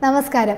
നമസ്കാരം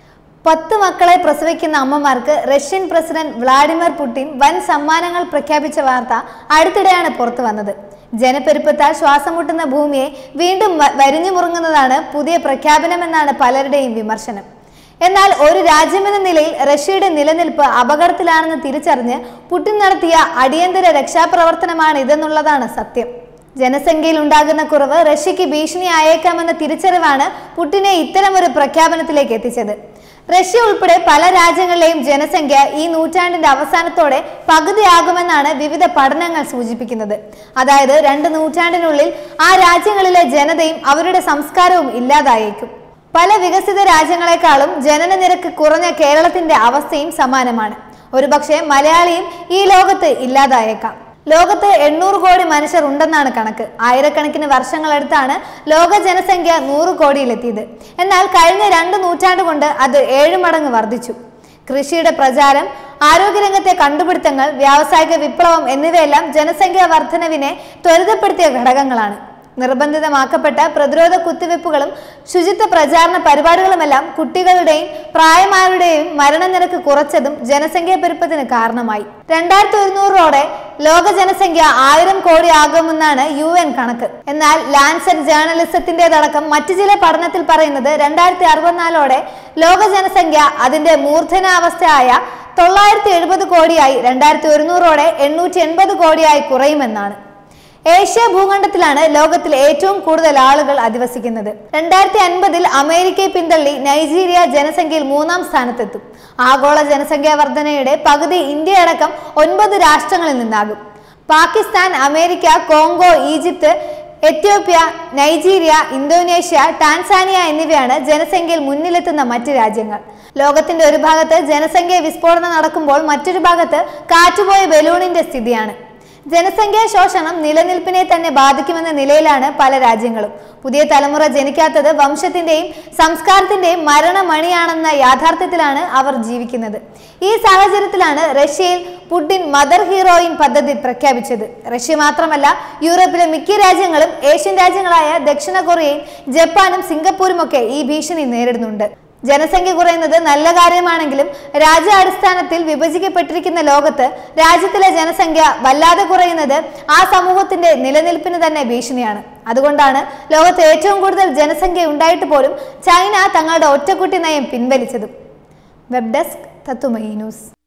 പത്ത് മക്കളെ പ്രസവിക്കുന്ന അമ്മമാർക്ക് റഷ്യൻ പ്രസിഡന്റ് വ്ളാഡിമിർ പുടിൻ വൻ സമ്മാനങ്ങൾ പ്രഖ്യാപിച്ച വാർത്ത അടുത്തിടെയാണ് പുറത്തു വന്നത് ജനപ്പെരുപ്പത്താൽ ശ്വാസം മുട്ടുന്ന ഭൂമിയെ വീണ്ടും വ- വരിഞ്ഞു മുറുങ്ങുന്നതാണ് പുതിയ പ്രഖ്യാപനമെന്നാണ് പലരുടെയും വിമർശനം എന്നാൽ ഒരു രാജ്യമെന്ന നിലയിൽ റഷ്യയുടെ നിലനിൽപ്പ് അപകടത്തിലാണെന്ന് തിരിച്ചറിഞ്ഞ് പുടിൻ നടത്തിയ അടിയന്തര രക്ഷാപ്രവർത്തനമാണ് ഇതെന്നുള്ളതാണ് സത്യം ജനസംഖ്യയിൽ ഉണ്ടാകുന്ന കുറവ് റഷ്യക്ക് ഭീഷണിയായേക്കാമെന്ന തിരിച്ചറിവാണ് പുടിനെ ഇത്തരമൊരു പ്രഖ്യാപനത്തിലേക്ക് എത്തിച്ചത് റഷ്യ ഉൾപ്പെടെ പല രാജ്യങ്ങളിലെയും ജനസംഖ്യ ഈ നൂറ്റാണ്ടിന്റെ അവസാനത്തോടെ പകുതിയാകുമെന്നാണ് വിവിധ പഠനങ്ങൾ സൂചിപ്പിക്കുന്നത് അതായത് രണ്ട് നൂറ്റാണ്ടിനുള്ളിൽ ആ രാജ്യങ്ങളിലെ ജനതയും അവരുടെ സംസ്കാരവും ഇല്ലാതായേക്കും പല വികസിത രാജ്യങ്ങളെക്കാളും ജനന നിരക്ക് കുറഞ്ഞ കേരളത്തിന്റെ അവസ്ഥയും സമാനമാണ് ഒരുപക്ഷെ മലയാളിയും ഈ ലോകത്ത് ഇല്ലാതായേക്കാം ലോകത്ത് എണ്ണൂറ് കോടി മനുഷ്യർ ഉണ്ടെന്നാണ് കണക്ക് ആയിരക്കണക്കിന് വർഷങ്ങളെടുത്താണ് ലോക ജനസംഖ്യ നൂറ് കോടിയിലെത്തിയത് എന്നാൽ കഴിഞ്ഞ രണ്ട് നൂറ്റാണ്ട് കൊണ്ട് അത് ഏഴ് മടങ്ങ് വർദ്ധിച്ചു കൃഷിയുടെ പ്രചാരം ആരോഗ്യരംഗത്തെ കണ്ടുപിടുത്തങ്ങൾ വ്യാവസായിക വിപ്ലവം എന്നിവയെല്ലാം ജനസംഖ്യാ വർധനവിനെ ത്വരിതപ്പെടുത്തിയ ഘടകങ്ങളാണ് നിർബന്ധിതമാക്കപ്പെട്ട പ്രതിരോധ കുത്തിവയ്പ്പുകളും ശുചിത്വ പ്രചാരണ പരിപാടികളുമെല്ലാം കുട്ടികളുടെയും പ്രായമായവരുടെയും മരണനിരക്ക് കുറച്ചതും ജനസംഖ്യാ പെരുപ്പത്തിന് കാരണമായി രണ്ടായിരത്തി ഒരുന്നൂറോടെ ലോക ജനസംഖ്യ ആയിരം കോടി ആകുമെന്നാണ് യു എൻ കണക്ക് എന്നാൽ ലാൻസെറ്റ് ജേർണലിസത്തിന്റേതടക്കം മറ്റു ചില പഠനത്തിൽ പറയുന്നത് രണ്ടായിരത്തി അറുപത്തിനാലോടെ ലോക ജനസംഖ്യ അതിന്റെ മൂർധനാവസ്ഥയായ തൊള്ളായിരത്തി എഴുപത് കോടിയായി രണ്ടായിരത്തി ഒരുന്നൂറോടെ എണ്ണൂറ്റി എൺപത് കോടിയായി കുറയുമെന്നാണ് ഏഷ്യ ഭൂഖണ്ഡത്തിലാണ് ലോകത്തിൽ ഏറ്റവും കൂടുതൽ ആളുകൾ അധിവസിക്കുന്നത് രണ്ടായിരത്തി അൻപതിൽ അമേരിക്കയെ പിന്തള്ളി നൈജീരിയ ജനസംഖ്യയിൽ മൂന്നാം സ്ഥാനത്തെത്തും ആഗോള ജനസംഖ്യാ വർധനയുടെ പകുതി ഇന്ത്യയടക്കം ഒൻപത് രാഷ്ട്രങ്ങളിൽ നിന്നാകും Pakistan America Congo Egypt Ethiopia Nigeria Indonesia Tanzania എന്നിവയാണ് ജനസംഖ്യയിൽ മുന്നിലെത്തുന്ന മറ്റ് രാജ്യങ്ങൾ ലോകത്തിന്റെ ഒരു ഭാഗത്ത് ജനസംഖ്യ വിസ്ഫോടനം നടക്കുമ്പോൾ മറ്റൊരു ഭാഗത്ത് കാറ്റുപോയ ബലൂണിന്റെ സ്ഥിതിയാണ് ജനസംഖ്യാ ശോഷണം നിലനിൽപ്പിനെ തന്നെ ബാധിക്കുമെന്ന നിലയിലാണ് പല രാജ്യങ്ങളും പുതിയ തലമുറ ജനിക്കാത്തത് വംശത്തിന്റെയും സംസ്കാരത്തിന്റെയും മരണമണിയാണെന്ന യാഥാർത്ഥ്യത്തിലാണ് അവർ ജീവിക്കുന്നത് ഈ സാഹചര്യത്തിലാണ് റഷ്യയിൽ പുടിൻ മദർ ഹീറോയിൻ പദ്ധതി പ്രഖ്യാപിച്ചത് റഷ്യ മാത്രമല്ല യൂറോപ്പിലെ മിക്ക രാജ്യങ്ങളും ഏഷ്യൻ രാജ്യങ്ങളായ ദക്ഷിണ കൊറിയയും ജപ്പാനും സിംഗപ്പൂരുമൊക്കെ ഈ ഭീഷണി നേരിടുന്നുണ്ട് ജനസംഖ്യ കുറയുന്നത് നല്ല കാര്യമാണെങ്കിലും രാജ്യാടിസ്ഥാനത്തിൽ വിഭജിക്കപ്പെട്ടിരിക്കുന്ന ലോകത്ത് രാജ്യത്തിലെ ജനസംഖ്യ വല്ലാതെ കുറയുന്നത് ആ സമൂഹത്തിന്റെ നിലനിൽപ്പിന് തന്നെ ഭീഷണിയാണ് അതുകൊണ്ടാണ് ലോകത്ത് ഏറ്റവും കൂടുതൽ ജനസംഖ്യ ഉണ്ടായിട്ട് പോലും ചൈന തങ്ങളുടെ ഒറ്റക്കുട്ടി നയം പിൻവലിച്ചതും വെബ് ഡെസ്ക് തത്തുമൈ ന്യൂസ്